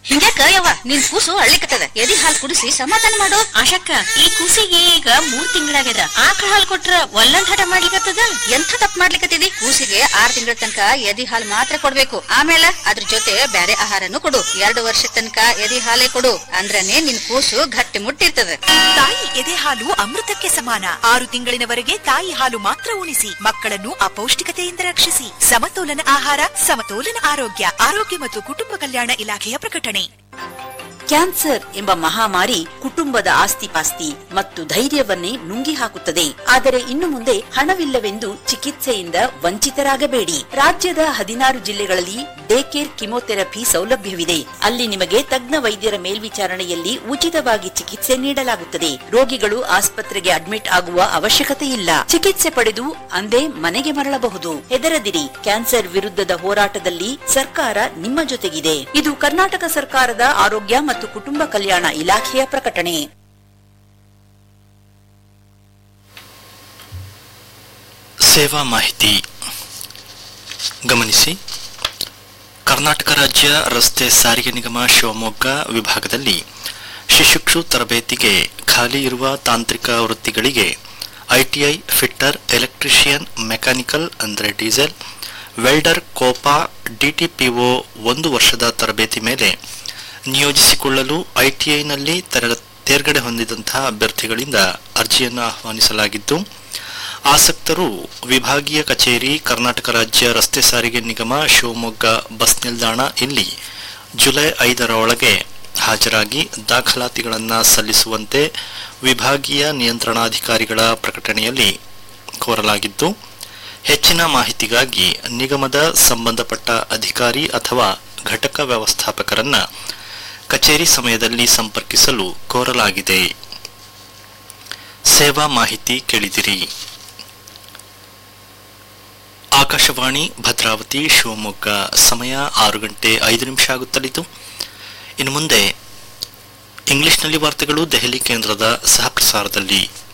ಹಿಂಗ್ಯಾಕ ಯವ್ವ ನಿನ್ ಕೂಸು ಅಳ್ಳಿಕತ್ತದ ಎದಿ ಹಾಲ್ ಕುಡಿಸಿ ಸಮಾಧಾನ ಮಾಡು ಆಶಕ್ಕ ಈ ಕೂಸಿಗೆ ಈಗ ಮೂರ್ ತಿಂಗಳಾಗ್ಯದ ಆಕಳ ಹಾಲ್ ಕೊಟ್ರ ಒಲ್ಲಂದ್ ಹಠ ಮಾಡ್ಲಿಕತ್ತದ ಎಂಥ ತಪ್ಪು ಮಾಡ್ಲಿಕತ್ತಿದಿ ಕೂಸಿಗೆ ಆರ್ ತಿಂಗಳ ತನಕ ಎದಿ ಹಾಲ್ ಮಾತ್ರ ಕೊಡ್ಬೇಕು ಆಮೇಲೆ ಅದ್ರ ಜೊತೆ ಬ್ಯಾರೆ ಆಹಾರನು ಕೊಡು ಎರಡು ವರ್ಷ ತನಕ ಎದಿ ಹಾಲೇ ಕೊಡು ಅಂದ್ರನೇ ನಿನ್ ಕೂಸು ಗಟ್ಟಿ ಮುಟ್ಟಿರ್ತದ ತಾಯಿ ಎದೆ ಹಾಲು ಅಮೃತಕ್ಕೆ ಸಮಾನ ಆರು ತಿಂಗಳಿನವರೆಗೆ ತಾಯಿ ಹಾಲು ಮಾತ್ರ ಉಣಿಸಿ ಮಕ್ಕಳನ್ನು ಅಪೌಷ್ಟಿಕತೆಯಿಂದ ರಕ್ಷಿಸಿ ಸಮತೋಲನ ಆಹಾರ ಸಮತೋಲನ ಆರೋಗ್ಯ ಆರೋಗ್ಯ ಮತ್ತು ಕುಟುಂಬ ಕಲ್ಯಾಣ ಇಲಾಖೆಯ ಪ್ರಕಟಣೆ ಕ್ಯಾನ್ಸರ್ ಎಂಬ ಮಹಾಮಾರಿ ಕುಟುಂಬದ ಆಸ್ತಿಪಾಸ್ತಿ ಮತ್ತು ಧೈರ್ಯವನ್ನೇ ನುಂಗಿ ಹಾಕುತ್ತದೆ ಆದರೆ ಇನ್ನು ಮುಂದೆ ಹಣವಿಲ್ಲವೆಂದು ಚಿಕಿತ್ಸೆಯಿಂದ ವಂಚಿತರಾಗಬೇಡಿ ರಾಜ್ಯದ ಹದಿನಾರು ಜಿಲ್ಲೆಗಳಲ್ಲಿ ಡೇ ಕೇರ್ ಕಿಮೋಥೆರಪಿ ಸೌಲಭ್ಯವಿದೆ ಅಲ್ಲಿ ನಿಮಗೆ ತಜ್ಞ ವೈದ್ಯರ ಮೇಲ್ವಿಚಾರಣೆಯಲ್ಲಿ ಉಚಿತವಾಗಿ ಚಿಕಿತ್ಸೆ ನೀಡಲಾಗುತ್ತದೆ ರೋಗಿಗಳು ಆಸ್ಪತ್ರೆಗೆ ಅಡ್ಮಿಟ್ ಆಗುವ ಅವಶ್ಯಕತೆ ಇಲ್ಲ ಚಿಕಿತ್ಸೆ ಪಡೆದು ಅಂದೇ ಮನೆಗೆ ಮರಳಬಹುದು ಹೆದರದಿರಿ ಕ್ಯಾನ್ಸರ್ ವಿರುದ್ಧದ ಹೋರಾಟದಲ್ಲಿ ಸರ್ಕಾರ ನಿಮ್ಮ ಜೊತೆಗಿದೆ ಇದು ಕರ್ನಾಟಕ ಸರ್ಕಾರದ ಆರೋಗ್ಯ ಮತ್ತು ಕುಟುಂಬ ಕಲ್ಯಾಣ ಇಲಾಖೆಯ ಪ್ರಕಟಣೆ ಸೇವಾ ಮಾಹಿತಿ ಗಮನಿಸಿ ಕರ್ನಾಟಕ ರಾಜ್ಯ ರಸ್ತೆ ಸಾರಿಗೆ ನಿಗಮ ಶಿವಮೊಗ್ಗ ವಿಭಾಗದಲ್ಲಿ ಶಿಶುಕ್ಷು ತರಬೇತಿಗೆ ಖಾಲಿ ಇರುವ ತಾಂತ್ರಿಕ ವೃತ್ತಿಗಳಿಗೆ ಐಟಿಐ ಫಿಟ್ಟರ್ ಎಲೆಕ್ಟ್ರಿಷಿಯನ್ ಮೆಕ್ಯಾನಿಕಲ್ ಅಂದರೆ ಡೀಸೆಲ್ ವೆಲ್ಡರ್ ಕೋಪಾ ಡಿಟಿಪಿಒ ಒಂದು ವರ್ಷದ ತರಬೇತಿ ಮೇಲೆ ನಿಯೋಜಿಸಿಕೊಳ್ಳಲು ಐಟಿಐನಲ್ಲಿ ತೆರ ತೇರ್ಗಡೆ ಹೊಂದಿದಂತಹ ಅಭ್ಯರ್ಥಿಗಳಿಂದ ಅರ್ಜಿಯನ್ನು ಆಹ್ವಾನಿಸಲಾಗಿದ್ದು ಆಸಕ್ತರು ವಿಭಾಗೀಯ ಕಚೇರಿ ಕರ್ನಾಟಕ ರಾಜ್ಯ ರಸ್ತೆ ಸಾರಿಗೆ ನಿಗಮ ಶಿವಮೊಗ್ಗ ಬಸ್ ನಿಲ್ದಾಣ ಇಲ್ಲಿ ಜುಲೈ ಐದರ ಒಳಗೆ ಹಾಜರಾಗಿ ದಾಖಲಾತಿಗಳನ್ನು ಸಲ್ಲಿಸುವಂತೆ ವಿಭಾಗೀಯ ನಿಯಂತ್ರಣಾಧಿಕಾರಿಗಳ ಪ್ರಕಟಣೆಯಲ್ಲಿ ಕೋರಲಾಗಿದ್ದು ಹೆಚ್ಚಿನ ಮಾಹಿತಿಗಾಗಿ ನಿಗಮದ ಸಂಬಂಧಪಟ್ಟ ಅಧಿಕಾರಿ ಅಥವಾ ಘಟಕ ವ್ಯವಸ್ಥಾಪಕರನ್ನ ಕಚೇರಿ ಸಮಯದಲ್ಲಿ ಸಂಪರ್ಕಿಸಲು ಕೋರಲಾಗಿದೆ ಸೇವಾ ಮಾಹಿತಿ ಕೇಳಿದಿರಿ ಆಕಾಶವಾಣಿ ಭದ್ರಾವತಿ ಶಿವಮೊಗ್ಗ ಸಮಯ ಆರು ಗಂಟೆ ಐದು ನಿಮಿಷ ಆಗುತ್ತಲಿದ್ದು ಇನ್ನು ಮುಂದೆ ಇಂಗ್ಲಿಷ್ನಲ್ಲಿ ವಾರ್ತೆಗಳು ದೆಹಲಿ ಕೇಂದ್ರದ ಸಹ ಪ್ರಸಾರದಲ್ಲಿ